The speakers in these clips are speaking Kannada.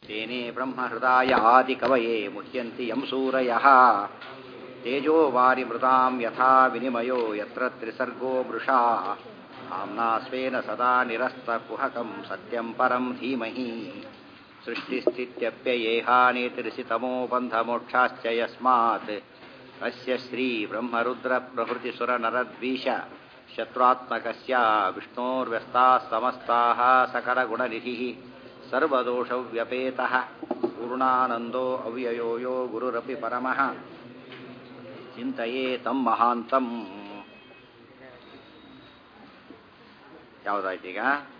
तेने ब्रह्महृदाय आदिकवये मुह्यन्ति यं सूरयः तेजो वारिमृतां यथा विनिमयो यत्र त्रिसर्गो मृषा आम्ना स्वेन सदा निरस्तकुहकं सत्यं परं धीमहि सृष्टिस्थित्यप्ययेहानेतिर्षितमो बन्धमोक्षाश्च यस्मात् अस्य श्रीब्रह्मरुद्रप्रभृतिसुरनरद्वीष शत्रुत्मकस्य विष्णोर्व्यस्ताः समस्ताः सकलगुणनिधिः सर्वदोषव्यपेतः पूर्णानन्दो अव्ययो यो गुरुरपि परमः ಚಿಂತೆಯೇ ತಮ್ಮ ಮಹಾಂತಂ ಯಾವುದಾಯ್ತೀಗ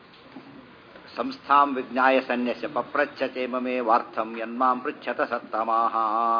ಸಂಸ್ಥಾಂ ವಿಜ್ಞಾಯ ಸನ್ಯಸ್ಯ ಪಪ್ರಚ್ಛತೆ ಮಮೇ ವಾರ್ಥಂ ಯನ್ಮಾಂ ಪೃಚ್ಛತ ಸತ್ತಮಾಹ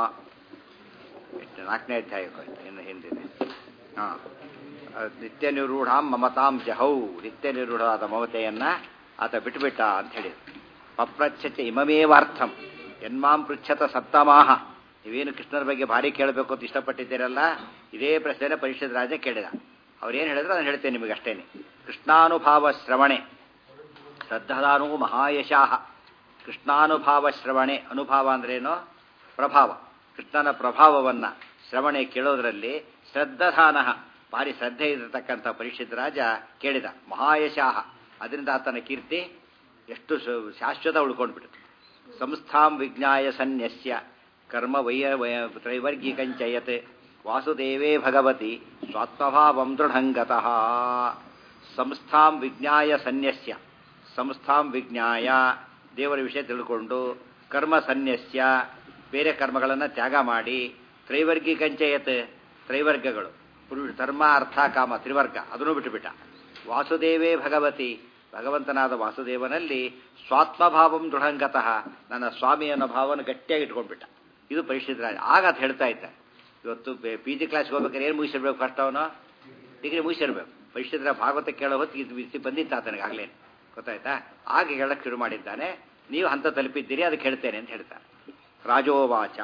ಎಷ್ಟು ನಾಲ್ಕನೇ ಅಧ್ಯಾಯ ಇನ್ನು ಹಿಂದಿದೆ ಹಾಂ ನಿತ್ಯ ನಿರೂಢಾಂ ಮಮತಾಂ ಜಹೌ ನಿತ್ಯ ನಿರೂಢವಾದ ಮಮತೆಯನ್ನ ಆತ ಬಿಟ್ಟುಬಿಟ್ಟ ಅಂತ ಹೇಳಿದ್ರು ಪಪ್ರಚ್ಛತೆ ಇಮಮೇವಾರ್ಥಂ ಯನ್ಮಾಂ ಪೃಚ್ಛತ ಸತ್ತಮಾಹ ನೀವೇನು ಕೃಷ್ಣನ ಬಗ್ಗೆ ಭಾರಿ ಕೇಳಬೇಕು ಅಂತ ಇಷ್ಟಪಟ್ಟಿದ್ದೀರಲ್ಲ ಇದೇ ಪ್ರಶ್ನೆ ಪರಿಷತ್ ರಾಜ ಕೇಳಿದ ಅವ್ರೇನು ಹೇಳಿದ್ರು ಅದನ್ನು ಹೇಳ್ತೇನೆ ನಿಮಗೆ ಅಷ್ಟೇನೆ ಕೃಷ್ಣಾನುಭಾವ ಶ್ರವಣೆ ಶ್ರದ್ಧಾನು ಮಹಾಯಶಾಹ ಕೃಷ್ಣಾನುಭಾವ ಶ್ರವಣೆ ಅನುಭಾವ ಅಂದ್ರೇನು ಪ್ರಭಾವ ಕೃಷ್ಣನ ಪ್ರಭಾವವನ್ನು ಶ್ರವಣೆ ಕೇಳೋದ್ರಲ್ಲಿ ಶ್ರದ್ಧಾನ ಭಾರಿ ಶ್ರದ್ಧೆ ಇರತಕ್ಕಂಥ ಪರಿಷತ್ ರಾಜ ಕೇಳಿದ ಮಹಾಯಶಾಹ ಅದರಿಂದ ಆತನ ಕೀರ್ತಿ ಎಷ್ಟು ಶಾಶ್ವತ ಉಳ್ಕೊಂಡ್ಬಿಡ್ತು ಸಂಸ್ಥಾಂ ವಿಜ್ಞಾಯ ಸನ್ಯಸ್ಯ ಕರ್ಮ ವೈಯ ತ್ರೈವರ್ಗಿಕಂಚಯತ್ ವಾಸುದೇವೇ ಭಗವತಿ ಸ್ವಾತ್ಮಭಾವಂ ದೃಢಂಗತಃ ಸಂಸ್ಥಾಂ ವಿಜ್ಞಾಯ ಸನ್ಯಸ್ಯ ಸಂಸ್ಥಾಂ ವಿಜ್ಞಾಯ ದೇವರ ವಿಷಯ ತಿಳ್ಕೊಂಡು ಕರ್ಮ ಸನ್ಯಸ್ಯ ಬೇರೆ ಕರ್ಮಗಳನ್ನು ತ್ಯಾಗ ಮಾಡಿ ತ್ರೈವರ್ಗಿಕಂಚಯತ್ ತ್ರೈವರ್ಗಗಳು ಪುರುಷ ಧರ್ಮ ಅರ್ಥ ಕಾಮ ತ್ರಿವರ್ಗ ಅದನ್ನು ಬಿಟ್ಟುಬಿಟ್ಟ ವಾಸುದೇವೇ ಭಗವತಿ ಭಗವಂತನಾದ ವಾಸುದೇವನಲ್ಲಿ ಸ್ವಾತ್ಮಭಾವಂ ದೃಢಂಗತಃ ನನ್ನ ಸ್ವಾಮಿ ಅನ್ನೋ ಭಾವನ ಗಟ್ಟಿಯಾಗಿ ಇಟ್ಕೊಂಡ್ಬಿಟ್ಟ ಇದು ಪರಿಶುದ್ಧ ರಾಜ ಆಗ ಅದು ಹೇಳ್ತಾ ಇದ್ದ ಇವತ್ತು ಪಿ ಜಿ ಕ್ಲಾಸ್ಗೆ ಹೋಗ್ಬೇಕಾದ್ರೆ ಏನು ಮುಗಿಸಿರ್ಬೇಕು ಫಸ್ಟ್ ಅವನು ಡಿಗ್ರಿ ಮುಗಿಸಿರ್ಬೇಕು ಪರಿಶುದ್ಧ ಭಾಗವತ ಕೇಳೋ ಹೊತ್ತಿಗೆ ಇದು ಬಿಸಿ ಬಂದಿತ್ತು ಆತನಿಗೆ ಆಗ್ಲೇನು ಗೊತ್ತಾಯ್ತಾ ಆಗ ಹೇಳಕ್ಕೆ ಶುರು ಮಾಡಿದ್ದಾನೆ ನೀವು ಹಂತ ತಲುಪಿದ್ದೀರಿ ಅದಕ್ಕೆ ಹೇಳ್ತೇನೆ ಅಂತ ಹೇಳ್ತಾರೆ ರಾಜೋವಾಚ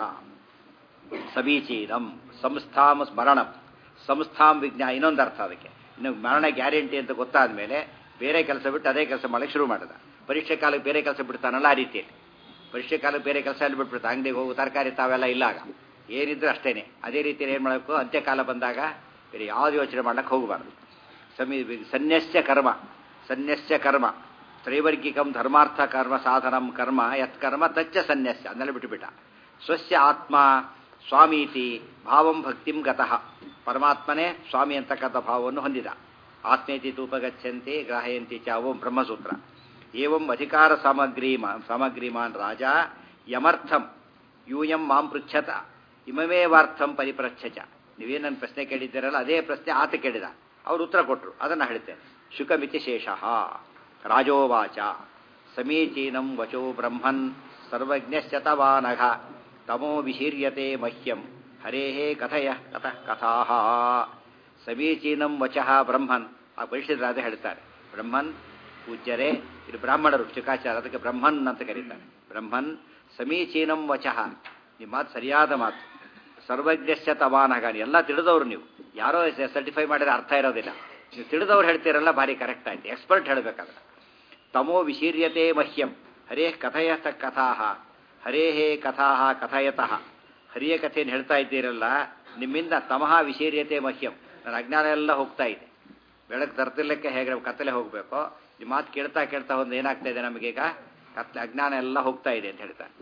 ಸಮೀಚೀನಂ ಸಂಸ್ಥಾಂ ಸ್ಮರಣಂ ಸಂಸ್ಥಾಂ ವಿಜ್ಞಾ ಇನ್ನೊಂದು ಅರ್ಥ ಅದಕ್ಕೆ ಇನ್ನು ಮರಣ ಗ್ಯಾರಂಟಿ ಅಂತ ಗೊತ್ತಾದ ಮೇಲೆ ಬೇರೆ ಕೆಲಸ ಬಿಟ್ಟು ಅದೇ ಕೆಲಸ ಮಾಡಕ್ಕೆ ಶುರು ಮಾಡಿದ ಪರೀಕ್ಷೆ ಕಾಲಕ್ಕೆ ಬೇರೆ ಕೆಲಸ ಬಿಡ್ತಾನಲ್ಲ ಆ ರೀತಿಯಲ್ಲಿ ಪರೀಕ್ಷೆ ಕಾಲಕ್ಕೆ ಬೇರೆ ಕೆಲಸ ಅಲ್ಲಿ ಬಿಟ್ಬಿಡ್ತು ಅಂಗಡಿಗೆ ಹೋಗು ತರಕಾರಿ ತಾವೆಲ್ಲ ಇಲ್ಲಾಗ ಏನಿದ್ರು ಅಷ್ಟೇನೆ ಅದೇ ರೀತಿಯಲ್ಲಿ ಏನು ಮಾಡಬೇಕು ಅಂತ್ಯಕಾಲ ಬಂದಾಗ ಬೇರೆ ಯಾವ್ದು ಯೋಚನೆ ಮಾಡ್ಲಿಕ್ಕೆ ಹೋಗಬಾರ್ದು ಸಮೀ ಸನ್ಯಸ್ಯ ಕರ್ಮ ಸನ್ಯಸ್ಯ ಕರ್ಮ ತ್ರೈವರ್ಗಿಕಂ ಧರ್ಮಾರ್ಥ ಕರ್ಮ ಸಾಧನಂ ಕರ್ಮ ಯತ್ಕರ್ಮ ತಚ್ಚ ಸನ್ಯಸ್ಯ ಅದನ್ನೆಲ್ಲ ಬಿಟ್ಟುಬಿಟ್ಟ ಸ್ವಸ್ಯ ಆತ್ಮ ಸ್ವಾಮೀತಿ ಭಾವಂ ಭಕ್ತಿಂ ಗತಃ ಪರಮಾತ್ಮನೇ ಸ್ವಾಮಿ ಅಂತಕ್ಕಂಥ ಭಾವವನ್ನು ಹೊಂದಿದ ಆತ್ಮೇತಿ ತೂಪಗಚ್ಚಂತೆ ಗ್ರಾಹಯಂತಿ ಚ ಓಂ ಬ್ರಹ್ಮಸೂತ್ರ ಏವಂ ಅಧಿಕಾರ ಸಾಮಗ್ರೀಮಾ ಸಾಮಗ್ರಿಮಾನ್ ರಾಜ ಯಮರ್ಥಂ ಯೂಯಂ ಮಾಂ ಪೃಚ್ಛತ ಇಮಮೇವಾರ್ಥಂ ಪರಿಪ್ರಚ್ಛಚ ನೀವೇನು ನನ್ನ ಪ್ರಶ್ನೆ ಕೇಳಿದ್ದೀರಲ್ಲ ಅದೇ ಪ್ರಶ್ನೆ ಆತ ಕೇಳಿದ ಅವ್ರು ಉತ್ತರ ಕೊಟ್ಟರು ಅದನ್ನು ಹೇಳ್ತೇನೆ ಶುಕಮಿತಿ ಶೇಷಃ ರಾಜೋವಾಚ ಸಮೀಚೀನಂ ವಚೋ ಬ್ರಹ್ಮನ್ ಸರ್ವಜ್ಞಶ್ಚತವಾನಘ ತಮೋ ವಿಶೀರ್ಯತೆ ಮಹ್ಯಂ ಹರೇ ಕಥಯ ಕಥ ಕಥಾ ಸಮೀಚೀನಂ ವಚಃ ಬ್ರಹ್ಮನ್ ಆ ಪರಿಷತ್ರಾದ ಹೇಳ್ತಾರೆ ಬ್ರಹ್ಮನ್ ಪೂಜ್ಯರೇ ಇದು ಬ್ರಾಹ್ಮಣರು ಶುಕಾಚಾರ ಅದಕ್ಕೆ ಬ್ರಹ್ಮನ್ ಅಂತ ಕರೀತಾರೆ ಬ್ರಹ್ಮನ್ ಸಮೀಚೀನಂ ವಚಃ ನಿಮ್ಮ ಮಾತು ಸರಿಯಾದ ಮಾತು ಸರ್ವಜ್ಞಶ್ಚ ತವಾನಗ ಎಲ್ಲ ತಿಳಿದವರು ನೀವು ಯಾರೋ ಸರ್ಟಿಫೈ ಮಾಡಿದ್ರೆ ಅರ್ಥ ಇರೋದಿಲ್ಲ ನೀವು ತಿಳಿದವ್ರು ಹೇಳ್ತೀರಲ್ಲ ಭಾರಿ ಕರೆಕ್ಟ್ ಆಯ್ತು ಎಕ್ಸ್ಪರ್ಟ್ ಹೇಳಬೇಕಾದ್ರೆ ತಮೋ ವಿಶೀರ್ಯತೆ ಮಹ್ಯಂ ಹರೇ ಕಥಯತ ಕಥಾ ಹರೇ ಹೇ ಕಥಾ ಕಥಯತಃ ಹರಿಯ ಕಥೆಯನ್ನು ಹೇಳ್ತಾ ಇದ್ದೀರಲ್ಲ ನಿಮ್ಮಿಂದ ತಮಃ ವಿಶೀರ್ಯತೆ ಮಹ್ಯಂ ನನ್ನ ಅಜ್ಞಾನ ಎಲ್ಲ ಹೋಗ್ತಾ ಇದೆ ಬೆಳಗ್ಗೆ ತರ್ತಿರ್ಲಿಕ್ಕೆ ಹೇಗೆ ಕತ್ತಲೆ ಹೋಗಬೇಕು ನಿಮ್ಮ ಮಾತು ಕೇಳ್ತಾ ಕೇಳ್ತಾ ಒಂದು ಏನಾಗ್ತಾ ಇದೆ ನಮಗೀಗ ಕತ್ಲೆ ಅಜ್ಞಾನ ಎಲ್ಲ ಹೋಗ್ತಾ ಇದೆ ಅಂತ ಹೇಳ್ತಾರೆ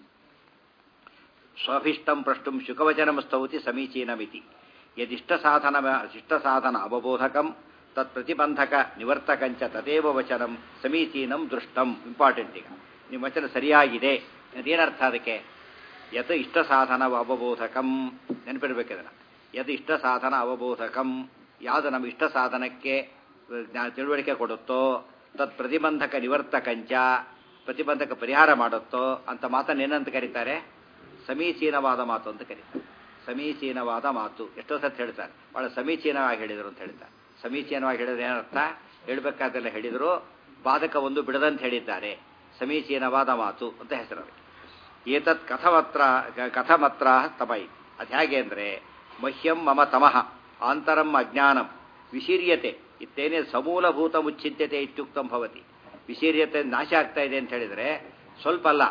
ಸ್ವಭಿಷ್ಟಂ ಪ್ರಷ್ಟುಂ ಶುಕವಚನಂ ಸ್ತೌತಿ ಸಮೀಚೀನಮಿತಿ ಯದಿಷ್ಟ ಸಾಧನ ಇಷ್ಟ ಸಾಧನ ಅವಬೋಧಕಂ ತತ್ ಪ್ರತಿಬಂಧಕ ನಿವರ್ತಕಂಚ ತದೇವ ವಚನಂ ಸಮೀಚೀನಂ ದೃಷ್ಟಂ ಇಂಪಾರ್ಟೆಂಟ್ ಈಗ ನಿಮ್ಮ ವಚನ ಸರಿಯಾಗಿದೆ ಅದೇನರ್ಥ ಅದಕ್ಕೆ ಯತ್ ಇಷ್ಟ ಸಾಧನ ಅವಬೋಧಕಂ ನೆನಪಿರ್ಬೇಕದನ್ನ ಯತ್ ಇಷ್ಟ ಸಾಧನ ಅವಬೋಧಕಂ ಯಾವುದು ನಮ್ಮ ಇಷ್ಟ ಸಾಧನಕ್ಕೆ ತಿಳುವಳಿಕೆ ಕೊಡುತ್ತೋ ತತ್ ಪ್ರತಿಬಂಧಕ ನಿವರ್ತಕಂಚ ಪ್ರತಿಬಂಧಕ ಪರಿಹಾರ ಮಾಡುತ್ತೋ ಅಂತ ಮಾತನ್ನು ಏನಂತ ಕರೀತಾರೆ ಸಮೀಚೀನವಾದ ಮಾತು ಅಂತ ಕರೀತಾರೆ ಸಮೀಚೀನವಾದ ಮಾತು ಎಷ್ಟೋ ಸತ್ ಹೇಳ್ತಾರೆ ಭಾಳ ಸಮೀಚೀನವಾಗಿ ಹೇಳಿದರು ಅಂತ ಹೇಳ್ತಾರೆ ಸಮೀಚೀನವಾಗಿ ಹೇಳಿದ್ರೆ ಏನರ್ಥ ಹೇಳಬೇಕಾದೆಲ್ಲ ಹೇಳಿದರು ಬಾಧಕ ಒಂದು ಬಿಡದಂತ ಹೇಳಿದ್ದಾರೆ ಸಮೀಚೀನವಾದ ಮಾತು ಅಂತ ಹೆಸರು ಏತತ್ ಕಥಮತ್ರ ಕಥಮತ್ರ ತಮೈ ಅದು ಹೇಗೆ ಅಂದರೆ ಮಹ್ಯಂ ಮಮ ತಮಃ ಆಂತರಂ ಅಜ್ಞಾನಂ ವಿಶೀರ್ಯತೆ ಇತ್ತೇನೆ ಸಮೂಲಭೂತ ಮುಚ್ಚಿದ್ಯತೆ ಇತ್ಯುಕ್ತಂ ಭವತಿ ವಿಶೀರ್ಯತೆ ನಾಶ ಆಗ್ತಾ ಇದೆ ಅಂತ ಹೇಳಿದರೆ ಸ್ವಲ್ಪ ಅಲ್ಲ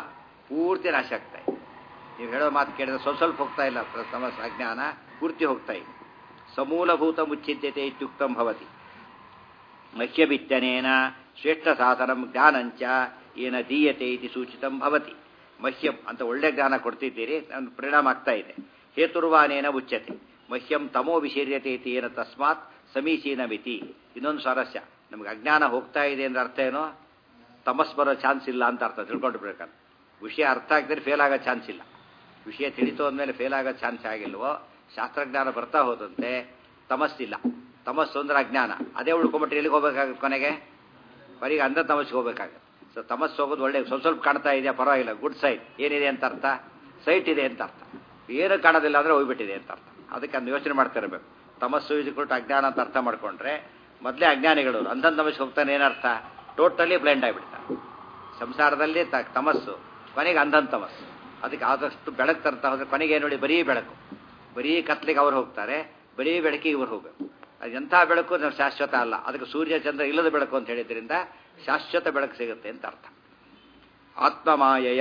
ಪೂರ್ತಿ ನಾಶ ಆಗ್ತಾ ಇದೆ ನೀವು ಹೇಳೋ ಮಾತು ಕೇಳಿದ್ರೆ ಸ್ವಲ್ಪ ಸ್ವಲ್ಪ ಹೋಗ್ತಾ ಇಲ್ಲ ಸಮಸ್ಯೆ ಅಜ್ಞಾನ ಪೂರ್ತಿ ಹೋಗ್ತಾ ಇದೆ ಸಮೂಲಭೂತ ಮುಚ್ಚಿದ್ಯತೆ ಇತ್ಯುಕ್ತಂ ಭವತಿ ಮಹ್ಯಬಿತ್ತನೇನ ಶ್ರೇಷ್ಠ ಸಾಧನಂ ಜ್ಞಾನಂಚ ಏನ ದೀಯತೆ ಇತಿ ಸೂಚಿತಂ ಭವತಿ ಮಹ್ಯಂ ಅಂತ ಒಳ್ಳೆ ಜ್ಞಾನ ಕೊಡ್ತಿದ್ದೀರಿ ನನ್ನ ಪರಿಣಾಮ ಆಗ್ತಾ ಇದೆ ಹೇತುರ್ವಾನೇನ ಉಚ್ಯತೆ ಮಹ್ಯಂ ತಮೋ ವಿಶೀರ್ಯತೆ ಇತಿ ಏನ ತಸ್ಮಾತ್ ಸಮೀಚೀನ ಮಿತಿ ಇನ್ನೊಂದು ಸ್ವಾರಸ್ಯ ನಮ್ಗೆ ಅಜ್ಞಾನ ಹೋಗ್ತಾ ಇದೆ ಅಂದ್ರೆ ಅರ್ಥ ಏನೋ ತಮಸ್ ಬರೋ ಚಾನ್ಸ್ ಇಲ್ಲ ಅಂತ ಅರ್ಥ ತಿಳ್ಕೊಂಡು ಬಿಡ್ಬೇಕಂತ ವಿಷಯ ಅರ್ಥ ಆಗದ್ರೆ ಫೇಲ್ ಆಗೋ ಚಾನ್ಸ್ ಇಲ್ಲ ವಿಷಯ ತಿಳಿತು ಅಂದಮೇಲೆ ಫೇಲ್ ಆಗೋ ಚಾನ್ಸ್ ಆಗಿಲ್ವೋ ಶಾಸ್ತ್ರಜ್ಞಾನ ಬರ್ತಾ ಹೋದಂತೆ ತಮಸ್ಸಿಲ್ಲ ತಮಸ್ಸು ಅಂದ್ರೆ ಅಜ್ಞಾನ ಅದೇ ಉಳ್ಕೊಂಬಿಟ್ರೆ ಎಲ್ಲಿಗೆ ಹೋಗ್ಬೇಕಾಗುತ್ತೆ ಕೊನೆಗೆ ಬರೀಗ ಅಂಧ ತಮಸ್ಸಿಗೆ ಹೋಗ್ಬೇಕಾಗುತ್ತೆ ಸೊ ತಮಸ್ಸು ಹೋಗೋದು ಒಳ್ಳೆ ಸ್ವಲ್ಪ ಸ್ವಲ್ಪ ಕಾಣ್ತಾ ಇದೆಯಾ ಪರವಾಗಿಲ್ಲ ಗುಡ್ ಸೈಟ್ ಏನಿದೆ ಅಂತ ಅರ್ಥ ಸೈಟ್ ಇದೆ ಅಂತ ಅರ್ಥ ಏನು ಕಾಣೋದಿಲ್ಲ ಅಂದರೆ ಹೋಗ್ಬಿಟ್ಟಿದೆ ಅಂತ ಅರ್ಥ ಅದಕ್ಕೆ ಅದನ್ನ ಯೋಚನೆ ಮಾಡ್ತಾ ಇರಬೇಕು ತಮಸ್ಸು ಇದ್ಕೊಟ್ಟು ಅಜ್ಞಾನ ಅಂತ ಅರ್ಥ ಮಾಡ್ಕೊಂಡ್ರೆ ಮೊದಲೇ ಅಜ್ಞಾನಿಗಳು ಅಂಧನ್ ತಮಸ್ಸಿಗೆ ಹೋಗ್ತಾನೆ ಏನರ್ಥ ಟೋಟಲಿ ಬ್ಲೈಂಡ್ ಆಗಿಬಿಡ್ತಾನೆ ಸಂಸಾರದಲ್ಲಿ ತ ತಮಸ್ಸು ಕೊನೆಗೆ ಅಂಧನ್ ತಮಸ್ಸು ಅದಕ್ಕೆ ಆದಷ್ಟು ಬೆಳಕು ತರ್ತಾ ಹೋದ್ರೆ ಕೊನೆಗೆ ಏನು ನೋಡಿ ಬರೀ ಬೆಳಕು ಬರೀ ಕತ್ಲಿಗೆ ಅವ್ರು ಹೋಗ್ತಾರೆ ಬರೀ ಬೆಳಕಿಗೆ ಇವ್ರು ಹೋಗಬೇಕು ಅದು ಎಂಥ ಬೆಳಕು ನಾವು ಶಾಶ್ವತ ಅಲ್ಲ ಅದಕ್ಕೆ ಸೂರ್ಯ ಚಂದ್ರ ಇಲ್ಲದ ಬೆಳಕು ಅಂತ ಹೇಳಿದ್ರಿಂದ ಶಾಶ್ವತ ಬೆಳಕು ಸಿಗುತ್ತೆ ಅಂತ ಅರ್ಥ ಆತ್ಮಮಾಯಯ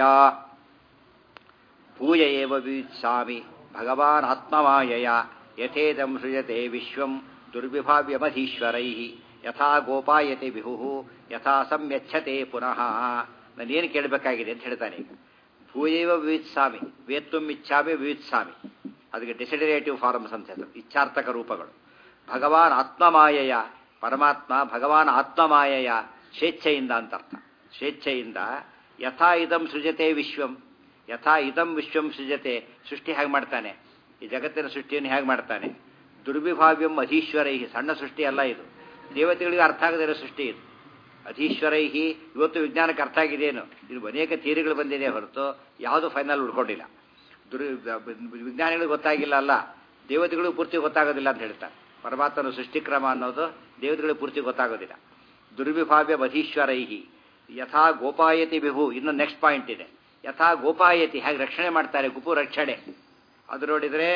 ಭೂಯ ಏವ ವಿಸ್ವಾಮಿ ಭಗವಾನ್ ಆತ್ಮಮಾಯಯ ಯಥೇದಂ ಸೃಜತೆ ವಿಶ್ವಂ ದುರ್ವಿಭಾವ್ಯಮಧೀಶ್ವರೈ ಯಥಾ ಗೋಪಾಯತೆ ವಿಹು ಯಥಾ ಸಂಯಚ್ಛತೆ ಪುನಃ ನಾನೇನು ಕೇಳಬೇಕಾಗಿದೆ ಅಂತ ಹೇಳ್ತಾನೆ ಈಗ ಭೂಯೈವ ವಿವಿತ್ಸಾಮಿ ವೇತ್ತುಂ ಇಚ್ಛಾಮಿ ವಿವಿತ್ಸಾಮಿ ಅದಕ್ಕೆ ಡೆಸಿಡರೇಟಿವ್ ಫಾರ್ಮ್ಸ್ ಅಂತ ಹೆಸರು ಇಚ್ಛಾರ್ಥಕ ರೂಪಗಳು ಭಗವಾನ್ ಆತ್ಮಮಾಯಯ ಪರಮಾತ್ಮ ಭಗವಾನ್ ಆತ್ಮಮಾಯಯ ಸ್ವೇಚ್ಛೆಯಿಂದ ಅಂತ ಅರ್ಥ ಸ್ವೇಚ್ಛೆಯಿಂದ ಯಥಾ ಇದಂ ಸೃಜತೆ ವಿಶ್ವಂ ಯಥಾ ಇದಂ ವಿಶ್ವಂ ಸೃಜತೆ ಸೃಷ್ಟಿ ಹೇಗೆ ಮಾಡ್ತಾನೆ ಈ ಜಗತ್ತಿನ ಸೃಷ್ಟಿಯನ್ನು ಹೇಗೆ ಮಾಡ್ತಾನೆ ದುರ್ವಿಭಾವ್ಯಂ ಅಧೀಶ್ವರೈ ಸಣ್ಣ ಸೃಷ್ಟಿ ಅಲ್ಲ ಇದು ದೇವತೆಗಳಿಗೆ ಅರ್ಥ ಆಗದಿರೋ ಸೃಷ್ಟಿ ಇದು ಅಧೀಶ್ವರೈಹಿ ಇವತ್ತು ವಿಜ್ಞಾನಕ್ಕೆ ಅರ್ಥ ಆಗಿದೆಯೇನು ಇದು ಅನೇಕ ಥಿಯರಿಗಳು ಬಂದಿದೆ ಹೊರತು ಯಾವುದು ಫೈನಲ್ ಉಳ್ಕೊಂಡಿಲ್ಲ ದುರ್ ವಿಜ್ಞಾನಿಗಳಿಗೆ ಗೊತ್ತಾಗಿಲ್ಲ ಅಲ್ಲ ದೇವತೆಗಳು ಪೂರ್ತಿ ಗೊತ್ತಾಗೋದಿಲ್ಲ ಅಂತ ಹೇಳ್ತಾರೆ ಪರಮಾತ್ಮನ ಸೃಷ್ಟಿಕ್ರಮ ಅನ್ನೋದು ದೇವತೆಗಳಿಗೆ ಪೂರ್ತಿ ಗೊತ್ತಾಗೋದಿಲ್ಲ ದುರ್ವಿಭಾವ್ಯ ಅಧೀಶ್ವರೈಹಿ ಯಥಾ ಗೋಪಾಯತಿ ವಿಭು ಇನ್ನು ನೆಕ್ಸ್ಟ್ ಪಾಯಿಂಟ್ ಇದೆ ಯಥಾ ಗೋಪಾಯತಿ ಹೇಗೆ ರಕ್ಷಣೆ ಮಾಡ್ತಾರೆ ಗುಪು ರಕ್ಷಣೆ ಅದು ನೋಡಿದರೆ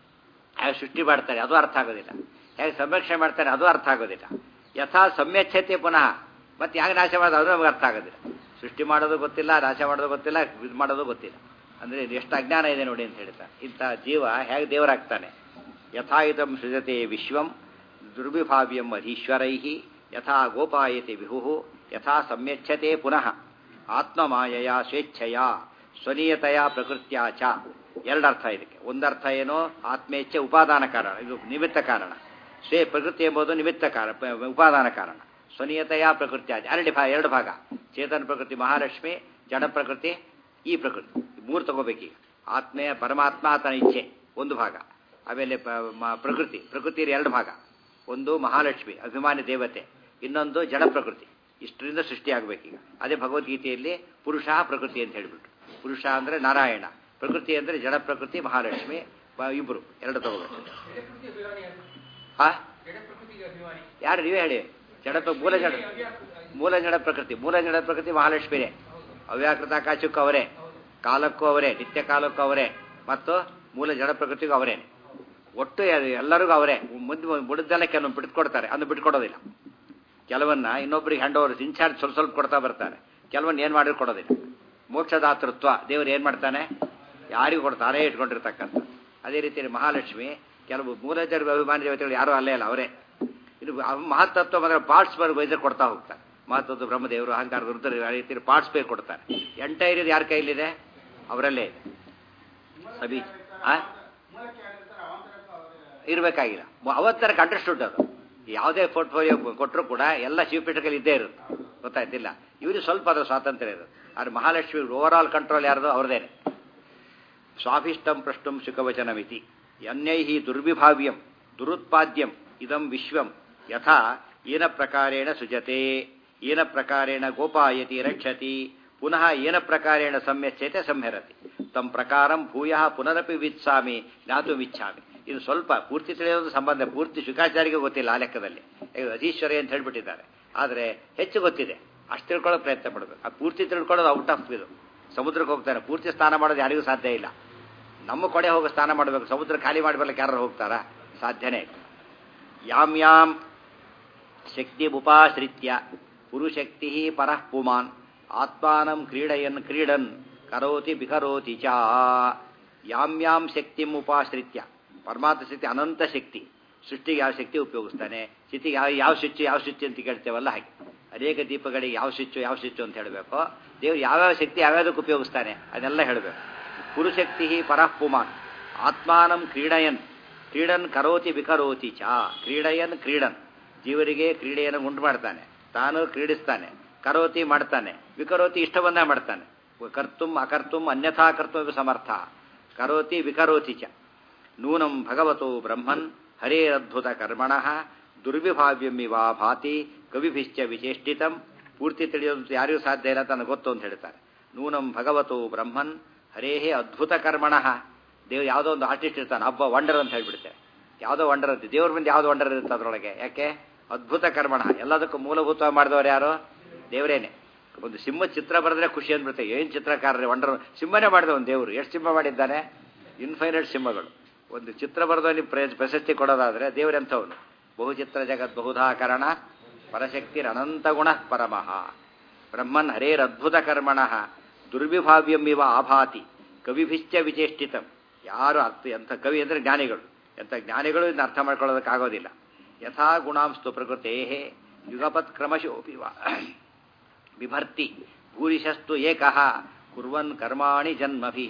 ಹೇಗೆ ಸೃಷ್ಟಿ ಮಾಡ್ತಾರೆ ಅದು ಅರ್ಥ ಆಗೋದಿಲ್ಲ ಹೇಗೆ ಸಂರಕ್ಷಣೆ ಮಾಡ್ತಾರೆ ಅದು ಅರ್ಥ ಆಗೋದಿಲ್ಲ ಯಥಾ ಸಂಯಚ್ಛತೆ ಪುನಃ ಮತ್ತೆ ಹೇಗೆ ನಾಶ ಮಾಡೋದು ಅದು ನಮಗೆ ಅರ್ಥ ಆಗೋದಿಲ್ಲ ಸೃಷ್ಟಿ ಮಾಡೋದು ಗೊತ್ತಿಲ್ಲ ನಾಶ ಮಾಡೋದು ಗೊತ್ತಿಲ್ಲ ಇದು ಮಾಡೋದು ಗೊತ್ತಿಲ್ಲ ಅಂದರೆ ಎಷ್ಟು ಅಜ್ಞಾನ ಇದೆ ನೋಡಿ ಅಂತ ಹೇಳ್ತಾರೆ ಇಂಥ ಜೀವ ಹೇಗೆ ದೇವರಾಗ್ತಾನೆ ಯಥಾ ಇದಂ ಸೃಜತೆ ವಿಶ್ವಂ ದುರ್ವಿಭಾವ್ಯಂ ಅಧೀಶ್ವರೈ ಯಥಾ ಗೋಪಾಯತೆ ವಿಹು ಯಥಾ ಸಂಯಚ್ಛತೆ ಪುನಃ ಆತ್ಮಮಾಯಯ ಸ್ವೇಚ್ಛೆಯ ಸ್ವನೀಯತೆಯ ಪ್ರಕೃತ್ಯ ಚ ಎರಡರ್ಥ ಇದಕ್ಕೆ ಒಂದರ್ಥ ಏನು ಆತ್ಮೇಚ್ಛೆ ಉಪಾದಾನ ಕಾರಣ ಇದು ನಿಮಿತ್ತ ಕಾರಣ ಸ್ವೇ ಪ್ರಕೃತಿ ಎಂಬುದು ನಿಮಿತ್ತ ಕಾರಣ ಉಪಾದಾನ ಕಾರಣ ಸ್ವನೀಯತೆಯ ಪ್ರಕೃತ್ಯ ಎರಡು ಭಾಗ ಎರಡು ಭಾಗ ಚೇತನ ಪ್ರಕೃತಿ ಮಹಾಲಕ್ಷ್ಮಿ ಜಡ ಪ್ರಕೃತಿ ಈ ಪ್ರಕೃತಿ ಮೂರು ತಗೋಬೇಕೀಗ ಆತ್ಮೀಯ ಪರಮಾತ್ಮ ಆತನ ಇಚ್ಛೆ ಒಂದು ಭಾಗ ಆಮೇಲೆ ಪ್ರಕೃತಿ ಪ್ರಕೃತಿಯ ಎರಡು ಭಾಗ ಒಂದು ಮಹಾಲಕ್ಷ್ಮಿ ಅಭಿಮಾನಿ ದೇವತೆ ಇನ್ನೊಂದು ಜಡ ಪ್ರಕೃತಿ ಇಷ್ಟರಿಂದ ಸೃಷ್ಟಿ ಆಗಬೇಕೀಗ ಅದೇ ಭಗವದ್ಗೀತೆಯಲ್ಲಿ ಪುರುಷ ಪ್ರಕೃತಿ ಅಂತ ಹೇಳಿಬಿಟ್ರು ಪುರುಷ ಅಂದರೆ ನಾರಾಯಣ ಪ್ರಕೃತಿ ಅಂದರೆ ಜಡ ಪ್ರಕೃತಿ ಮಹಾಲಕ್ಷ್ಮಿ ಇಬ್ಬರು ಎರಡು ತಗೋಬೇಕು ಹಾ ಯಾರು ನೀವೇ ಹೇಳಿ ಜಡ ಮೂಲ ಜಡ ಮೂಲ ಜಡ ಪ್ರಕೃತಿ ಮೂಲ ಜಡ ಪ್ರಕೃತಿ ಮಹಾಲಕ್ಷ್ಮಿನೇ ಅವ್ಯಾಕೃತ ಆಕಾಶಕ್ಕೂ ಅವರೇ ಕಾಲಕ್ಕೂ ಅವರೇ ನಿತ್ಯ ಕಾಲಕ್ಕೂ ಅವರೇ ಮತ್ತು ಮೂಲ ಜಡ ಪ್ರಕೃತಿಗೂ ಅವರೇ ಒಟ್ಟು ಎಲ್ಲರಿಗೂ ಅವರೇ ಮುಂದೆ ಮುಡಿದೆಲ್ಲ ಕೆಲವೊಂದು ಬಿಟ್ಕೊಡ್ತಾರೆ ಅದನ್ನು ಬಿಟ್ಕೊಡೋದಿಲ್ಲ ಕೆಲವನ್ನ ಇನ್ನೊಬ್ಬರಿಗೆ ಹ್ಯಾಂಡ್ ಓವರ್ ಇನ್ಚಾರ್ಜ್ ಸ್ವಲ್ಪ ಸ್ವಲ್ಪ ಕೊಡ್ತಾ ಬರ್ತಾರೆ ಕೆಲವನ್ನ ಏನು ಮಾಡಿದ್ರು ಕೊಡೋದಿಲ್ಲ ಮೋಕ್ಷದಾತೃತ್ವ ದೇವರು ಏನು ಮಾಡ್ತಾನೆ ಯಾರಿಗೂ ಕೊಡ್ತಾನೆ ಇಟ್ಕೊಂಡಿರ್ತಕ್ಕಂಥ ಅದೇ ರೀತಿ ಮಹಾಲಕ್ಷ್ಮಿ ಕೆಲವು ಮೂಲಜರ ಅಭಿಮಾನಿ ದೇವತೆಗಳು ಯಾರೂ ಅಲ್ಲೇ ಅಲ್ಲ ಅವರೇ ಇದು ಮಹತ್ತತ್ವ ಮಾತ್ರ ಪಾರ್ಟ್ಸ್ ಬರ್ ವೈಸರ್ ಕೊಡ್ತಾ ಹೋಗ್ತಾರೆ ಮಹತ್ವದ ಬ್ರಹ್ಮದೇವರು ಅಹಂಕಾರ ರುದ್ರ ಆ ರೀತಿ ಪಾರ್ಟ್ಸ್ ಪೇ ಕೊಡ್ತಾರೆ ಎಂಟೈರ್ ಇದು ಯಾರ ಕೈಲಿದೆ ಅವರಲ್ಲೇ ಇದೆ ಸಬಿ ಆ ಇರಬೇಕಾಗಿಲ್ಲ ಅವತ್ತರ ಅಂಡರ್ಸ್ಟುಡ್ ಅದು ಯಾವುದೇ ಪೋರ್ಟ್ಫೋಲಿಯೋ ಕೊಟ್ಟರು ಕೂಡ ಎಲ್ಲ ಶಿವಪೀಠಗಳು ಇದ್ದೇ ಇರುತ್ತೆ ಗೊತ್ತಾಯ್ತಿಲ್ಲ ಇವರು ಸ್ವಲ್ಪ ಅದರ ಸ್ವಾತಂತ್ರ್ಯ ಇರುತ್ತೆ ಆದ್ರೆ ಮಹಾಲಕ್ಷ್ಮಿ ಓವರ್ ಆಲ್ ಕಂಟ್ರೋಲ್ ಯಾರ್ದು ಅವ್ರದೇನೆ ಸ್ವಾಭಿಷ್ಟಂ ಪ್ರಷ್ಟುಂ ಸುಖವಚನಮಿತಿ ಅನ್ಯೈ ದುರ್ವಿಭಾವ್ಯಂ ದುರುತ್ಪಾದ್ಯಂ ಇದಂ ವಿಶ್ವಂ ಯಥಾ ಏನ ಪ್ರಕಾರೇಣ ಸುಜತೆ ಏನ ಪ್ರಕಾರೇಣ ಗೋಪಾಯತಿ ರಕ್ಷತಿ ಪುನಃ ಏನ ಪ್ರಕಾರೇಣ ಸಂಯಚ್ಯತೆ ಸಂಹರತಿ ತಮ್ಮ ಪ್ರಕಾರಂ ಭೂಯ ಪುನರಪಿ ವಿತ್ಸಾಮಿ ಜ್ಞಾತುಮಿಚ್ಛಾಮಿ ಇದು ಸ್ವಲ್ಪ ಪೂರ್ತಿ ತಿಳಿಯೋದು ಸಂಬಂಧ ಪೂರ್ತಿ ಶುಕಾಚಾರಿಗೆ ಗೊತ್ತಿಲ್ಲ ಆ ಲೆಕ್ಕದಲ್ಲಿ ಅಧೀಶ್ವರಿ ಅಂತ ಹೇಳ್ಬಿಟ್ಟಿದ್ದಾರೆ ಆದರೆ ಹೆಚ್ಚು ಗೊತ್ತಿದೆ ಅಷ್ಟು ತಿಳ್ಕೊಳ್ಳೋ ಪ್ರಯತ್ನ ಪಡಬೇಕು ಆ ಪೂರ್ತಿ ತಿಳ್ಕೊಳ್ಳೋದು ಔಟ್ ಆಫ್ ಇದು ಸಮುದ್ರಕ್ಕೆ ಹೋಗ್ತಾನೆ ಪೂರ್ತಿ ಸ್ನಾನ ಮಾಡೋದು ಯಾರಿಗೂ ಸಾಧ್ಯ ಇಲ್ಲ ನಮ್ಮ ಕಡೆ ಹೋಗಿ ಸ್ನಾನ ಮಾಡಬೇಕು ಸಮುದ್ರ ಖಾಲಿ ಮಾಡಬಲ್ಲಕ್ಕೆ ಯಾರು ಹೋಗ್ತಾರಾ ಸಾಧ್ಯನೇ ಯಾಮ್ ಯಾಮ್ ಶಕ್ತಿ ಉಪಾಶ್ರಿತ್ಯ ಪುರುಶಕ್ತಿ ಪರಃ ಪುಮಾನ್ ಆತ್ಮಾನಂ ಕ್ರೀಡಯನ್ ಕ್ರೀಡನ್ ಕರೋತಿ ಬಿಕರೋತಿ ಚ ಯಾಂ ಯಾಂ ಶಕ್ತಿಂ ಉಪಾಶ್ರಿತ್ಯ ಪರಮಾತ್ಮ ಶಕ್ತಿ ಅನಂತ ಶಕ್ತಿ ಸೃಷ್ಟಿಗೆ ಯಾವ ಶಕ್ತಿ ಉಪಯೋಗಿಸ್ತಾನೆ ಸ್ಥಿತಿಗೆ ಯಾವ ಯಾವ ಸ್ವಿಚ್ ಯಾವ ಸ್ವಿಚ್ ಅಂತ ಕೇಳ್ತೇವಲ್ಲ ಹಾಗೆ ಅನೇಕ ದೀಪಗಳಿಗೆ ಯಾವ ಸ್ವಿಚ್ಚು ಯಾವ ಸ್ವಿಚ್ಚು ಅಂತ ಹೇಳಬೇಕು ದೇವ್ರು ಯಾವ್ಯಾವ ಶಕ್ತಿ ಯಾವ್ಯಾವುದಕ್ಕೆ ಉಪಯೋಗಿಸ್ತಾನೆ ಅದನ್ನೆಲ್ಲ ಹೇಳಬೇಕು ಪುರುಶಕ್ತಿ ಪರಃ ಪುಮಾನ್ ಆತ್ಮಾನಂ ಕ್ರೀಡಯನ್ ಕ್ರೀಡನ್ ಕರೋತಿ ವಿಕರೋತಿ ಚ ಕ್ರೀಡಯನ್ ಕ್ರೀಡನ್ ಜೀವರಿಗೆ ಕ್ರೀಡೆಯನ್ನು ಉಂಟು ಮಾಡ್ತಾನೆ ತಾನು ಕ್ರೀಡಿಸ್ತಾನೆ ಕರೋತಿ ಮಾಡ್ತಾನೆ ವಿಕರೋತಿ ಇಷ್ಟ ಬಂದ ಮಾಡ್ತಾನೆ ಕರ್ತುಂ ಅಕರ್ತುಂ ಅನ್ಯಥಾ ಕರ್ತವ್ಯ ಸಮರ್ಥ ಕರೋತಿ ವಿಕರೋತಿ ಚ ನೂನಂ ಭಗವತೋ ಬ್ರಹ್ಮನ್ ಹರೇರದ್ಭುತ ಕರ್ಮಣಃ ದುರ್ವಿಭಾವ್ಯಮಿವಾ ಭಾತಿ ಕವಿಭಿಶ್ಚ ವಿಚೇಷ್ಟಿತಂ ಪೂರ್ತಿ ತಿಳಿಯೋದು ಯಾರಿಗೂ ಸಾಧ್ಯ ಇಲ್ಲ ತನಗೆ ಗೊತ್ತು ಅಂತ ಹೇಳ್ತಾರೆ ನೂನಂ ಭಗವತೋ ಬ್ರಹ್ಮನ್ ಹರೇಹೇ ಅದ್ಭುತ ಕರ್ಮಣಃ ದೇವ್ ಯಾವುದೋ ಒಂದು ಆರ್ಟಿಸ್ಟ್ ಇರ್ತಾನೆ ಹಬ್ಬ ವಂಡರ್ ಅಂತ ಹೇಳ್ಬಿಡ್ತೇವೆ ಯಾವುದೋ ವಂಡರ್ ಅಂತ ದೇವ್ರ ಮುಂದೆ ಯಾವುದೋ ವಂಡರ್ ಇರುತ್ತೆ ಅದರೊಳಗೆ ಯಾಕೆ ಅದ್ಭುತ ಕರ್ಮಣ ಎಲ್ಲದಕ್ಕೂ ಮೂಲಭೂತ ಮಾಡಿದವರು ಯಾರು ದೇವರೇನೆ ಒಂದು ಸಿಂಹ ಚಿತ್ರ ಬರೆದ್ರೆ ಖುಷಿ ಅಂದ್ಬಿಡುತ್ತೆ ಏನು ಚಿತ್ರಕಾರರೇ ವಂಡರ್ ಸಿಂಹನೇ ಮಾಡಿದ ಒಂದು ದೇವರು ಎಷ್ಟು ಸಿಂಹ ಮಾಡಿದ್ದಾನೆ ಇನ್ಫೈನೈಟ್ ಸಿಂಹಗಳು ಒಂದು ಚಿತ್ರ ಬರೆದವನಿಗೆ ಪ್ರಶಸ್ತಿ ಕೊಡೋದಾದ್ರೆ ದೇವರೆಂಥವನು ಬಹುಚಿತ್ರ ಜಗತ್ ಬಹುಧಾಕರಣ ಪರಶಕ್ತಿರ್ ಅನಂತ ಗುಣ ಪರಮಃ ಬ್ರಹ್ಮನ್ ಹರೇರದ್ಭುತ ಕರ್ಮಣ ದುರ್ವಿಭಾವ್ಯಂ ಇವ ಆಭಾತಿ ಕವಿಭಿಶ್ಚ ವಿಚೇಷ್ಟಿತಂ ಯಾರು ಅರ್ಥ ಎಂಥ ಕವಿ ಅಂದರೆ ಜ್ಞಾನಿಗಳು ಎಂಥ ಜ್ಞಾನಿಗಳು ಇದನ್ನ ಅರ್ಥ ಮಾಡ್ಕೊಳ್ಳೋದಕ್ಕಾಗೋದಿಲ್ಲ ಯಥಾ ಗುಣಾಂಸ್ತು ಪ್ರಕೃತೇ ಯುಗಪತ್ ಕ್ರಮಶೋಪಿ ವಾ ಬಿಭರ್ತಿ ಭೂರಿಶಸ್ತು ಏಕಃ ಕುರ್ವನ್ ಕರ್ಮಾಣಿ ಜನ್ಮಭಿ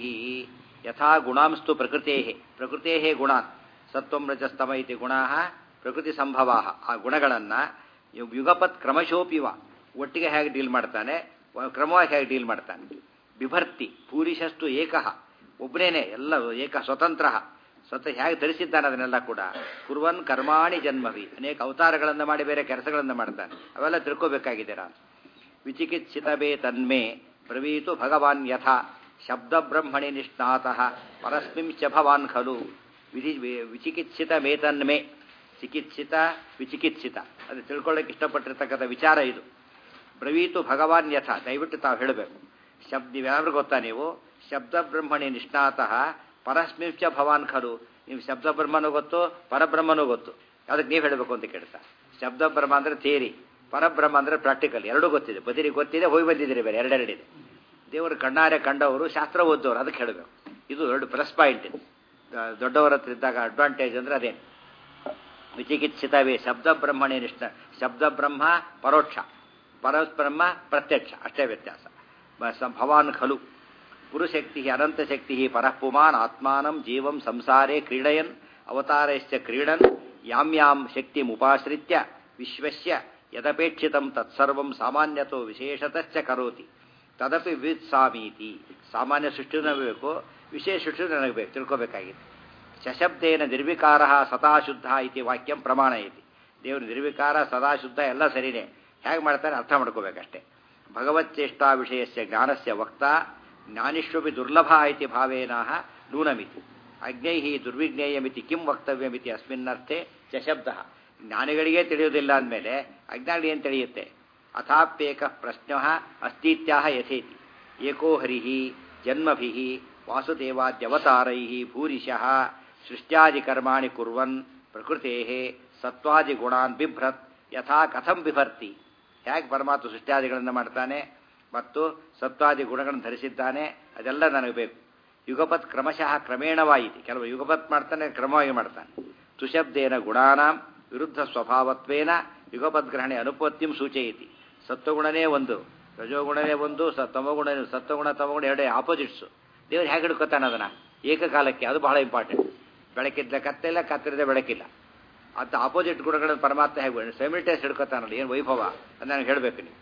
ಯಥಾ ಗುಣಾಂಸ್ತು ಪ್ರಕೃತೇ ಪ್ರಕೃತೇ ಗುಣಾನ್ ಸತ್ವಂ ರಜಸ್ತಮ ಇತಿ ಗುಣಾ ಪ್ರಕೃತಿ ಸಂಭವಾ ಆ ಗುಣಗಳನ್ನು ಯುಗಪತ್ ಕ್ರಮಶೋಪಿವ ಒಟ್ಟಿಗೆ ಹೇಗೆ ಡೀಲ್ ಮಾಡ್ತಾನೆ ಕ್ರಮವಾಗಿ ಹೇಗೆ ಡೀಲ್ ಮಾಡ್ತಾನೆ ಬಿಭರ್ತಿ ಪೂರಿಶಸ್ತು ಏಕಃ ಒಬ್ಬನೇನೆ ಎಲ್ಲ ಏಕ ಸ್ವತಂತ್ರ ಸ್ವತಃ ಹೇಗೆ ಧರಿಸಿದ್ದಾನೆ ಅದನ್ನೆಲ್ಲ ಕೂಡ ಕುರ್ವನ್ ಕರ್ಮಾಣಿ ಜನ್ಮವಿ ಅನೇಕ ಅವತಾರಗಳನ್ನು ಮಾಡಿ ಬೇರೆ ಕೆಲಸಗಳನ್ನು ಮಾಡ್ತಾನೆ ಅವೆಲ್ಲ ತಿಳ್ಕೋಬೇಕಾಗಿದೆ ನಾನು ವಿಚಿಕಿತ್ಸಿತವೇ ತನ್ಮೇ ಬ್ರವೀತು ಭಗವಾನ್ ಯಥಾ ಶಬ್ದ ಬ್ರಹ್ಮಣಿ ನಿಷ್ಣಾತಃ ಪರಸ್ಮಿಂಚ ಭವಾನ್ ಖಲು ವಿಧಿ ವಿಚಿಕಿತ್ಸಿತ ಮೇತನ್ಮೇ ಚಿಕಿತ್ಸಿತ ವಿಚಿಕಿತ್ಸಿತ ಅದು ತಿಳ್ಕೊಳ್ಳೋಕೆ ಇಷ್ಟಪಟ್ಟಿರ್ತಕ್ಕಂಥ ವಿಚಾರ ಇದು ಬ್ರವೀತು ಭಗವಾನ್ ಯಥ ದಯವಿಟ್ಟು ತಾವು ಹೇಳಬೇಕು ಶಬ್ದ ನೀವ್ಯಾರು ಗೊತ್ತಾ ನೀವು ಶಬ್ದ ಬ್ರಹ್ಮಣಿ ನಿಷ್ಣಾತಃ ಪರಸ್ಮಿಂಚ ಭವಾನ್ ಖಲು ನೀವು ಶಬ್ದ ಬ್ರಹ್ಮನೂ ಗೊತ್ತು ಪರಬ್ರಹ್ಮನೂ ಗೊತ್ತು ಅದಕ್ಕೆ ನೀವು ಹೇಳಬೇಕು ಅಂತ ಕೇಳ್ತಾ ಶಬ್ದ ಬ್ರಹ್ಮ ಅಂದರೆ ಥಿಯರಿ ಪರಬ್ರಹ್ಮ ಅಂದರೆ ಪ್ರಾಕ್ಟಿಕಲ್ ಎರಡೂ ಗೊತ್ತಿದೆ ಬದಿರಿ ಗೊತ್ತಿದೆ ಹೋಗಿ ಬಂದಿದ್ದೀರಿ ಬೇರೆ ಎರಡೆರಡಿದೆ ದೇವರು ಕಣ್ಣಾರೆ ಕಂಡವರು ಶಾಸ್ತ್ರ ಓದ್ದವರು ಅದಕ್ಕೆ ಹೇಳಬೇಕು ಇದು ಎರಡು ಪ್ಲಸ್ ಪಾಯಿಂಟ್ ಇದು ದೊಡ್ಡವರ ಹತ್ರ ಇದ್ದಾಗ ಅಡ್ವಾಂಟೇಜ್ ಅಂದರೆ ಅದೇ ವಿಚಿಕಿತ್ಸಿತವೇ ಶಬ್ದ ಬ್ರಹ್ಮಣಿ ನಿಷ್ಠ ಶಬ್ದ ಬ್ರಹ್ಮ ಪರೋಕ್ಷ ಪರಬ್ರಹ್ಮ ಪ್ರತ್ಯಕ್ಷ ಅಷ್ಟೇ ವ್ಯತ್ಯಾಸ ಭವಾನ್ ಖಲು ಪುರುಶಕ್ತಿ ಅನಂತಶಕ್ತಿ ಪರಃ ಪುಮಾನ್ ಆತ್ಮಾನಂ ಜೀವಂ ಸಂಸಾರೇ ಕ್ರೀಡಯನ್ ಅವತಾರಶ್ಚ ಕ್ರೀಡನ್ ಯಾಂ ಯಾಂ ಶಕ್ತಿಮುಪಾಶ್ರಿತ್ಯ ವಿಶ್ವಸ್ಯ ಯದಪೇಕ್ಷಿತಂ ತತ್ಸರ್ವಂ ಸಾಮಾನ್ಯತೋ ವಿಶೇಷತಶ್ಚ ಕರೋತಿ ತದಪಿ ವಿತ್ಸಾಮೀತಿ ಸಾಮಾನ್ಯ ಸೃಷ್ಟಿನೂ ಬೇಕು ವಿಶೇಷ ಸೃಷ್ಟಿ ನನಗೆ ಬೇಕು ತಿಳ್ಕೋಬೇಕಾಗಿದೆ ಶಶಬ್ದೇನ ನಿರ್ವಿಕಾರ ಸದಾ ಶುದ್ಧ ಇತಿ ವಾಕ್ಯಂ ಪ್ರಮಾಣ ಐತಿ ದೇವರು ನಿರ್ವಿಕಾರ ಸದಾ ಶುದ್ಧ ಎಲ್ಲ ಸರಿನೇ ಹೇಗೆ ಮಾಡ್ತಾರೆ ಅರ್ಥ ಮಾಡ್ಕೋಬೇಕಷ್ಟೇ ಭಗವಚ್ಚೇಷ್ಟಾ ವಿಷಯಸ್ಯ ಜ್ಞಾನಸ್ಯ ವಕ್ತ ಜ್ಞಾನಿಷ್ವಪಿ ದುರ್ಲಭ ಇತಿ ಭಾವೇನ ನೂನಮಿತಿ ಅಜ್ಞೈ ದುರ್ವಿಜ್ಞೇಯಮಿತಿ ಕಿಂ ವಕ್ತವ್ಯಮಿತಿ ಅಸ್ಮಿನ್ನರ್ಥೆ ಚಶಬ್ದ ಜ್ಞಾನಿಗಳಿಗೆ ತಿಳಿಯೋದಿಲ್ಲ ಅಂದಮೇಲೆ ಅಜ್ಞಾನಿಗೆ ಏನು ತಿಳಿಯುತ್ತೆ ಅಥಾಪ್ಯೇಕ ಪ್ರಶ್ನ ಅಸ್ತಿತ್ಯಾ ಯಥೇತಿ ಏಕೋ ಹರಿ ಜನ್ಮಭಿ ವಾಸುದೇವಾದ್ಯವತಾರೈ ಭೂರಿಶಃ ಸೃಷ್ಟ್ಯಾದಿಕರ್ಮಾಣಿ ಕುರ್ವನ್ ಪ್ರಕೃತೆ ಸತ್ವಾದಿಗುಣಾನ್ ಬಿಭ್ರತ್ ಯಥಾ ಕಥಂ ಬಿಭರ್ತಿ ಹೇಗೆ ಪರಮಾತ್ಮ ಸೃಷ್ಟ್ಯಾದಿಗಳನ್ನು ಮಾಡ್ತಾನೆ ಮತ್ತು ಸತ್ವಾದಿ ಗುಣಗಳನ್ನು ಧರಿಸಿದ್ದಾನೆ ಅದೆಲ್ಲ ನನಗೆ ಬೇಕು ಯುಗಪತ್ ಕ್ರಮಶಃ ಕ್ರಮೇಣವಾಯಿತು ಕೆಲವು ಯುಗಪತ್ ಮಾಡ್ತಾನೆ ಕ್ರಮವಾಗಿ ಮಾಡ್ತಾನೆ ತುಶಬ್ದೇನ ಗುಣಾನಾಂ ವಿರುದ್ಧ ಸ್ವಭಾವತ್ವೇನ ಯುಗಪದ್ಗ್ರಹಣೆ ಅನುಪತ್ತಿಂ ಸೂಚಯತಿ ಸತ್ವಗುಣನೇ ಒಂದು ರಜೋಗುಣನೇ ಒಂದು ಸ ತಮಗುಣ ಸತ್ವಗುಣ ತಮಗುಣ ಎರಡೇ ಆಪೋಸಿಟ್ಸು ದೇವರು ಹೇಗೆ ಹಿಡ್ಕೊತಾನೆ ಅದನ್ನು ಏಕಕಾಲಕ್ಕೆ ಅದು ಬಹಳ ಇಂಪಾರ್ಟೆಂಟ್ ಬೆಳಕಿದ್ದ ಕತ್ತಿಲ್ಲ ಕತ್ತರಿದ ಬೆಳಕಿಲ್ಲ ಅದು ಆಪೋಸಿಟ್ ಗುಣಗಳನ್ನು ಪರಮಾತ್ಮ ಹೇಗೆ ಸೆಮಿಟೇಸ್ ಹಿಡ್ಕೊತಾನಲ್ಲ ಏನು ವೈಭವ ಅದು ನನಗೆ ಹೇಳಬೇಕು ನೀವು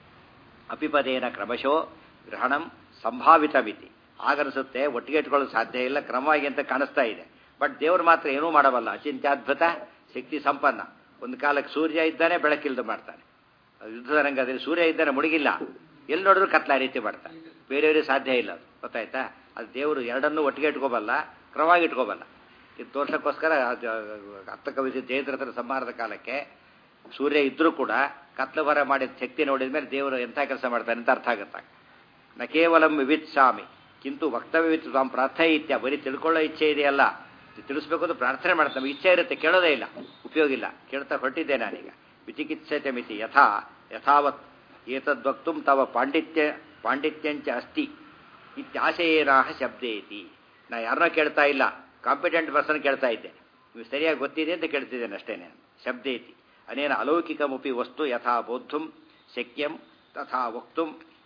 ಅಪಿಪದೇನ ಕ್ರಮಶೋ ಗ್ರಹಣಂ ಸಂಭಾವಿತ ಮಿತಿ ಆಗನಿಸುತ್ತೆ ಒಟ್ಟಿಗೆ ಇಟ್ಕೊಳ್ಳೋದು ಸಾಧ್ಯ ಇಲ್ಲ ಕ್ರಮವಾಗಿ ಅಂತ ಕಾಣಿಸ್ತಾ ಇದೆ ಬಟ್ ದೇವರು ಮಾತ್ರ ಏನೂ ಮಾಡಬಲ್ಲ ಅಚಿಂತ್ಯದ್ಭುತ ಶಕ್ತಿ ಸಂಪನ್ನ ಒಂದು ಕಾಲಕ್ಕೆ ಸೂರ್ಯ ಇದ್ದಾನೆ ಬೆಳಕಿಲ್ದು ಮಾಡ್ತಾನೆ ಯುದ್ಧದ ರಂಗದಲ್ಲಿ ಸೂರ್ಯ ಇದ್ದಾನೆ ಮುಳುಗಿಲ್ಲ ಎಲ್ಲಿ ನೋಡಿದ್ರು ಕತ್ಲ ರೀತಿ ಮಾಡ್ತಾನೆ ಬೇರೆಯವರಿಗೆ ಸಾಧ್ಯ ಇಲ್ಲ ಅದು ಗೊತ್ತಾಯ್ತಾ ಅದು ದೇವರು ಎರಡನ್ನೂ ಒಟ್ಟಿಗೆ ಇಟ್ಕೋಬಲ್ಲ ಕ್ರಮವಾಗಿ ಇಟ್ಕೋಬಲ್ಲ ಇದು ತೋರ್ಸೋಕ್ಕೋಸ್ಕರ ಅರ್ಥ ಕವಿಸಿ ಜಯದ್ರಥರ ಸಂಹಾರದ ಕಾಲಕ್ಕೆ ಸೂರ್ಯ ಇದ್ರೂ ಕೂಡ ಕತ್ಲು ಬರ ಮಾಡಿದ ಶಕ್ತಿ ನೋಡಿದ ಮೇಲೆ ದೇವರು ಎಂಥ ಕೆಲಸ ಮಾಡ್ತಾನೆ ಅಂತ ಅರ್ಥ ಆಗುತ್ತೆ ನ ಕೇವಲಂ ವಿವಿತ್ಸಾಮಿ ಕಿಂತು ವಕ್ತವ್ಯವಿತ್ತು ತಾಂ ಪ್ರಾರ್ಥಯಿತ್ಯ ಬರೀ ತಿಳ್ಕೊಳ್ಳೋ ಇಚ್ಛೆ ಇದೆಯಲ್ಲ ತಿಳಿಸ್ಬೇಕು ಅಂತ ಪ್ರಾರ್ಥನೆ ಮಾಡ್ತಾರೆ ನಮಗೆ ಇಚ್ಛೆ ಇರುತ್ತೆ ಕೇಳೋದೇ ಇಲ್ಲ ಉಪಯೋಗ ಇಲ್ಲ ಕೇಳ್ತಾ ಹೊರಟಿದ್ದೆ ನಾನೀಗ ವಿಚಿಕಿತ್ಸತೆ ಮಿತಿ ಯಥಾ ಯಥಾವತ್ ಏತದ್ವಕ್ತು ತವ ಪಾಂಡಿತ್ಯ ಪಾಂಡಿತ್ಯಂಚ ಅಸ್ತಿ ಇತ್ಯಾಶಯೇನಾಹ ಶಬ್ದೇತಿ ನಾ ಯಾರನ್ನೋ ಕೇಳ್ತಾ ಇಲ್ಲ ಕಾಂಪಿಟೆಂಟ್ ಪರ್ಸನ್ ಕೇಳ್ತಾ ಇದ್ದೆ ನೀವು ಸರಿಯಾಗಿ ಗೊತ್ತಿದೆ ಅಂತ ಕೇಳ್ತಿದ್ದೇನೆ ಅಷ್ಟೇನೆ ಶಬ್ದೇತಿ ಅನೇನ ಅಲೌಕಿಕಮುಪಿ ವಸ್ತು ಯಥಾ ಬೋದ್ಧುಂ ಶಕ್ಯಂ ತಥಾ ವಕ್ತುಂ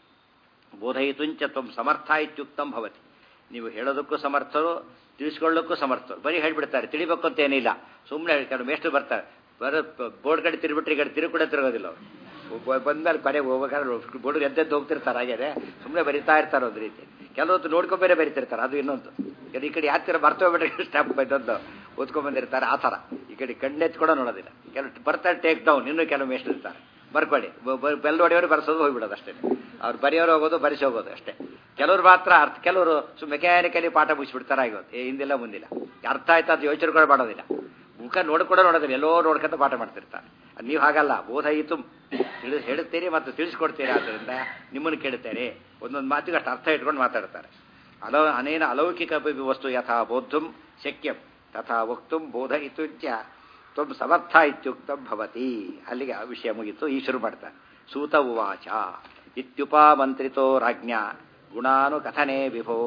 ಬೋಧಯಿತುಂಚ ತ್ವಂ ಸಮರ್ಥ ಇತ್ಯುಕ್ತಂ ಭವತಿ ನೀವು ಹೇಳೋದಕ್ಕೂ ಸಮರ್ಥರು ತಿಳಿಸ್ಕೊಳ್ಳೋಕ್ಕೂ ಸಮರ್ಥರು ಬರೀ ಹೇಳ್ಬಿಡ್ತಾರೆ ತಿಳಿಬೇಕು ಅಂತ ಏನಿಲ್ಲ ಸುಮ್ಮನೆ ಹೇಳ್ತಾರೆ ಮೇಷ್ಟ್ರು ಬರ್ತಾರೆ ಬರೋ ಬೋರ್ಡ್ ಕಡೆ ತಿರುಬಿಟ್ರೆ ಈ ಕಡೆ ತಿರುಗಿ ಕೂಡ ತಿರುಗೋದಿಲ್ಲ ಅವರು ಬಂದ್ಮೇಲೆ ಕೊನೆಗೆ ಹೋಗ್ಬೇಕಾದ್ರೆ ಬೋರ್ಡ್ ಎದ್ದೆದ್ದು ಹೋಗ್ತಿರ್ತಾರೆ ಹಾಗೆ ಸುಮ್ಮನೆ ಬರಿತಾ ಇರ್ತಾರೆ ಒಂದು ರೀತಿ ಕೆಲವೊತ್ತು ನೋಡ್ಕೊಂಡ್ ಬೇರೆ ಬರಿತಿರ್ತಾರೆ ಅದು ಇನ್ನೊಂದು ಈ ಕಡೆ ಯಾತ್ತಿರ ಬರ್ತೋಗ್ಬಿಟ್ರೆ ಸ್ಟಾಪ್ ಬಂದದ್ದು ಓದ್ಕೊಂಡ್ಬಂದಿರ್ತಾರೆ ಆ ಥರ ಈ ಕಡೆ ಕಣ್ಣೆತ್ತು ಕೂಡ ನೋಡೋದಿಲ್ಲ ಕೆಲವು ಬರ್ತಾರೆ ಟೇಕ್ ಡೌನ್ ಇನ್ನೂ ಕೆಲವು ಮೇಷ್ಟ್ರು ಇರ್ತಾರೆ ಬರ್ಕೊಳ್ಳಿ ಬೆಲ್ ಹೊಡೆಯೋರು ಬರ್ಸೋದು ಹೋಗ್ಬಿಡೋದು ಅಷ್ಟೇ ಅವ್ರು ಬರೆಯೋರು ಹೋಗೋದು ಬರೆಸಿ ಹೋಗೋದು ಅಷ್ಟೇ ಕೆಲವ್ರು ಮಾತ್ರ ಅರ್ಥ ಕೆಲವರು ಸು ಮೆಕ್ಯಾನಿಕಲಿ ಪಾಠ ಮುಗಿಸ್ಬಿಡ್ತಾರೆ ಆಗೋದು ಏ ಹಿಂದಿಲ್ಲ ಮುಂದಿಲ್ಲ ಅರ್ಥ ಆಯ್ತು ಅದು ಯೋಚನೆ ಕೂಡ ಮಾಡೋದಿಲ್ಲ ಮುಖ ನೋಡ್ಕೊಡ ನೋಡೋದಿಲ್ಲ ಎಲ್ಲೋ ನೋಡ್ಕೊಂತ ಪಾಠ ಮಾಡ್ತಿರ್ತಾರೆ ನೀವು ಹಾಗಲ್ಲ ಬೋಧಯಿತು ತಿಳಿಸ್ ಹೇಳುತ್ತೀರಿ ಮತ್ತು ತಿಳಿಸ್ಕೊಡ್ತೀರಿ ಆದ್ದರಿಂದ ನಿಮ್ಮನ್ನು ಕೇಳುತ್ತೇನೆ ಒಂದೊಂದು ಮಾತಿಗೆ ಅಷ್ಟು ಅರ್ಥ ಇಟ್ಕೊಂಡು ಮಾತಾಡ್ತಾರೆ ಅಲೋ ಅನೇನ ಅಲೌಕಿಕ ವಸ್ತು ಯಥಾ ಬೋದ್ಧುಂ ಶಕ್ಯಂ ತಥಾ ವಕ್ತುಂ ಬೋಧಯಿತುಂಚ ತ್ವಂ ಸಮರ್ಥ ಇತ್ಯುಕ್ತಂ ಭವತಿ ಅಲ್ಲಿಗೆ ಆ ವಿಷಯ ಮುಗಿತು ಈ ಶುರು ಮಾಡ್ತಾರೆ ಸೂತ ಉವಾಚ ಇತ್ಯುಪಮಂತ್ರಿತೋ ರಾಜ್ಞ ಗುಣಾನುಕಥನೆ ವಿಭೋ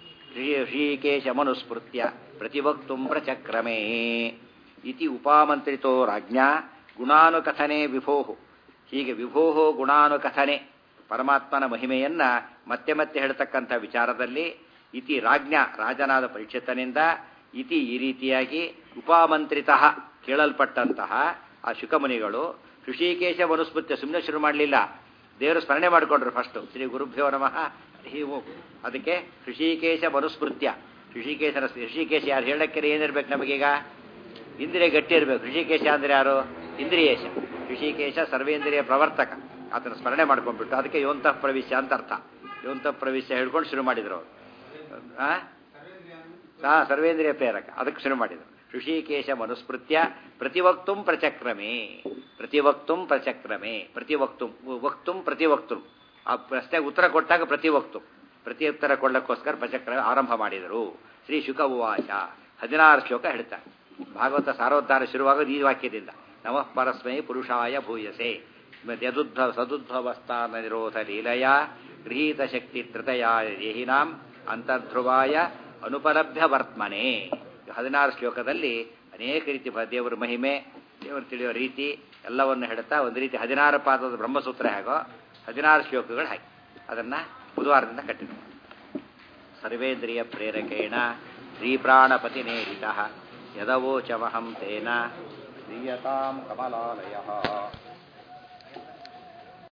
ಶ್ರೀಕೇಶಮನುಸ್ಮೃತ್ಯ ಪ್ರತಿವಕ್ತು ಪ್ರಚಕ್ರಮೇ ಇತಿ ಉಪಮಂತ್ರಿತೋ ರಾಜ್ಞ ಗುಣಾನುಕಥನೆ ವಿಭೋ ಹೀಗೆ ವಿಭೋ ಗುಣಾನುಕಥನೆ ಪರಮಾತ್ಮನ ಮಹಿಮೆಯನ್ನ ಮತ್ತೆ ಮತ್ತೆ ಹೇಳ್ತಕ್ಕಂಥ ವಿಚಾರದಲ್ಲಿ ಇತಿ ರಾಜ್ಞ ರಾಜನಾದ ಪರೀಕ್ಷಿತನಿಂದ ಇತಿ ಈ ರೀತಿಯಾಗಿ ಉಪಮಂತ್ರಿತ ಕೇಳಲ್ಪಟ್ಟಂತಹ ಆ ಶುಕಮುನಿಗಳು ಋಷಿಕೇಶ ಮನುಸ್ಮೃತ್ಯ ಸುಮ್ಮನೆ ಶುರು ಮಾಡಲಿಲ್ಲ ದೇವರು ಸ್ಮರಣೆ ಮಾಡಿಕೊಂಡ್ರು ಫಸ್ಟ್ ಶ್ರೀ ಗುರುಭ್ಯೋ ನಮಃ ಹಿ ಓಂ ಅದಕ್ಕೆ ಋಷಿಕೇಶ ಮನುಸ್ಮೃತ್ಯ ಋಷಿಕೇಶನ ಋಷಿಕೇಶ ಯಾರು ಹೇಳಕ್ಕೆ ಏನಿರ್ಬೇಕು ನಮಗೀಗ ಇಂದ್ರಿಯ ಗಟ್ಟಿ ಇರಬೇಕು ಋಷಿಕೇಶ ಅಂದ್ರೆ ಯಾರು ಇಂದ್ರಿಯೇಶ ಋಷಿಕೇಶ ಸರ್ವೇಂದ್ರಿಯ ಪ್ರವರ್ತಕ ಆತನ ಸ್ಮರಣೆ ಮಾಡ್ಕೊಂಡ್ಬಿಟ್ಟು ಅದಕ್ಕೆ ಯೋಂತಃ ಪ್ರವೇಶ ಅಂತ ಅರ್ಥ ಯೋಂತಃ ಪ್ರವೇಶ ಹೇಳ್ಕೊಂಡು ಶುರು ಮಾಡಿದ್ರು ಅವರು ಹಾ ಸರ್ವೇಂದ್ರಿಯ ಪ್ರೇರಕ ಅದಕ್ಕೆ ಶುರು ಮಾಡಿದರು ಋಷಿಕೇಶ ಮನುಸ್ಮೃತ್ಯ ಪ್ರತಿವಕ್ತುಂ ಪ್ರಚಕ್ರಮೇ ಪ್ರತಿವಕ್ತುಂ ಪ್ರಚಕ್ರಮೇ ಪ್ರತಿವಕ್ತುಂ ವಕ್ತುಂ ಪ್ರತಿವಕ್ತುಂ ಆ ಪ್ರಶ್ನೆಗೆ ಉತ್ತರ ಕೊಟ್ಟಾಗ ಪ್ರತಿವಕ್ತು ಪ್ರತಿ ಉತ್ತರ ಕೊಡಲಿಕ್ಕೋಸ್ಕರ ಪ್ರಚಕ್ರಮೇ ಆರಂಭ ಮಾಡಿದರು ಶ್ರೀ ಶುಕ ಉವಾಚ ಹದಿನಾರು ಶ್ಲೋಕ ಹೇಳ್ತಾರೆ ಭಾಗವತ ಸಾರೋದ್ಧಾರ ಶುರುವಾಗೋದು ಈ ವಾಕ್ಯದಿಂದ ನಮಃ ಪರಸ್ಮೈ ಪುರುಷಾಯ ಭೂಯಸೆ ಯದುದ್ಧ ಸದುದ್ಭವಸ್ಥಾನ ನಿರೋಧ ಲೀಲಯ ಗೃಹೀತ ಶಕ್ತಿ ಧೃತಯ ದೇಹಿನಾಂ ಅಂತರ್ಧ್ರುವಾಯ ಅನುಪಲಭ್ಯ ವರ್ತಮನೆ ಹದಿನಾರು ಶ್ಲೋಕದಲ್ಲಿ ಅನೇಕ ರೀತಿ ದೇವರ ಮಹಿಮೆ ದೇವರು ತಿಳಿಯೋ ರೀತಿ ಎಲ್ಲವನ್ನು ಹೇಳ್ತಾ ಒಂದು ರೀತಿ ಹದಿನಾರು ಪಾದದ ಬ್ರಹ್ಮಸೂತ್ರ ಹೇಗೋ ಹದಿನಾರು ಶ್ಲೋಕಗಳು ಹಾಕಿ ಅದನ್ನು ಬುಧವಾರದಿಂದ ಕಟ್ಟಿದ್ರು ಸರ್ವೇಂದ್ರಿಯ ಪ್ರೇರಕೇಣ ಶ್ರೀಪ್ರಾಣಪತಿನೇರಿತ ಯದವೋಚಮಹಂ ತೇನ ದೀಯತಾಂ ಕಮಲಾಲಯ